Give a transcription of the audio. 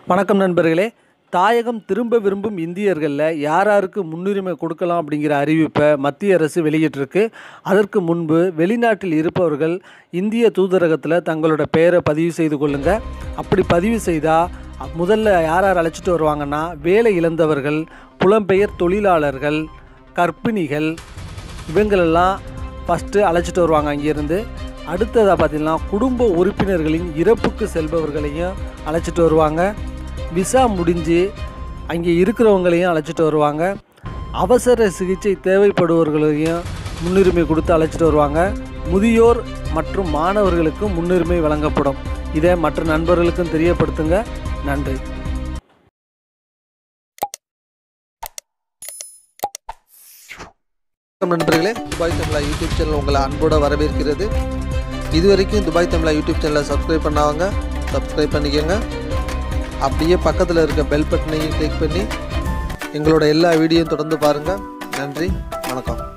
வணக்கம் நண்பர்களே தாயகம் திரும்ப விரும்பும் இந்தியர்களில் யார் யாருக்கு முன்னுரிமை கொடுக்கலாம் அப்படிங்கிற அறிவிப்பை மத்திய அரசு வெளியிட்டிருக்கு அதற்கு முன்பு வெளிநாட்டில் இருப்பவர்கள் இந்திய தூதரகத்தில் தங்களோட பெயரை பதிவு செய்து கொள்ளுங்க அப்படி பதிவு செய்தால் முதல்ல யார் யார் அழைச்சிட்டு வருவாங்கன்னா வேலை இழந்தவர்கள் புலம்பெயர் தொழிலாளர்கள் கர்ப்பிணிகள் இவங்களெல்லாம் ஃபஸ்ட்டு அழைச்சிட்டு வருவாங்க அங்கேருந்து அடுத்ததாக பார்த்திங்கன்னா குடும்ப உறுப்பினர்களின் இறப்புக்கு செல்பவர்களையும் அழைச்சிட்டு வருவாங்க விசா முடிஞ்சு அங்கே இருக்கிறவங்களையும் அழைச்சிட்டு வருவாங்க அவசர சிகிச்சை தேவைப்படுபவர்களையும் முன்னுரிமை கொடுத்து அழைச்சிட்டு வருவாங்க முதியோர் மற்றும் மாணவர்களுக்கும் முன்னுரிமை வழங்கப்படும் இதை மற்ற நண்பர்களுக்கும் தெரியப்படுத்துங்க நன்றி வணக்கம் நண்பர்களே துபாய் தமிழா யூடியூப் சேனல் உங்களை அன்போடு வரவேற்கிறது இதுவரைக்கும் துபாய் தமிழா யூடியூப் சேனலை சப்ஸ்கிரைப் பண்ணாங்க சப்ஸ்கிரைப் பண்ணிக்கோங்க அப்படியே பக்கத்தில் இருக்க பெல் பட்டனையும் கிளிக் பண்ணி எங்களோட எல்லா வீடியோவும் தொடர்ந்து பாருங்கள் நன்றி வணக்கம்